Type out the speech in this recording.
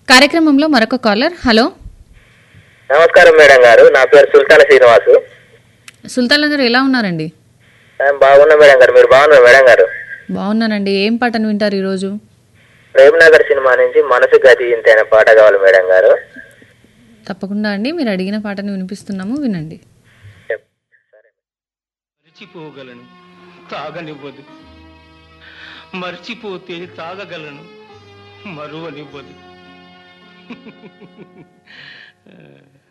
కార్యక్రమంలో మరొక caller hello నమస్కారం మేడం గారు నా పేరు సుల్తాన శ్రీనివాసు సుల్తాన్ గారు ఎలా ఉన్నారండి నేను బాగున్నా మేడం గారు మీరు బాగున్నారు మేడం గారు బాగున్నానండి ఏం పాటను వింటారు ఈరోజు ప్రేమ్ నగర్ సినిమా నుంచి మనసు గతి ఇంత అనే పాట కావాలి మేడం గారు తప్పకుండా అండి మీరు అడిగిన పాటను వినిపిస్తున్నాము వినండి మరిచిపోగలను తాగనివ్వదు మర్చిపోతే తాగగలను మరువనివ్వదు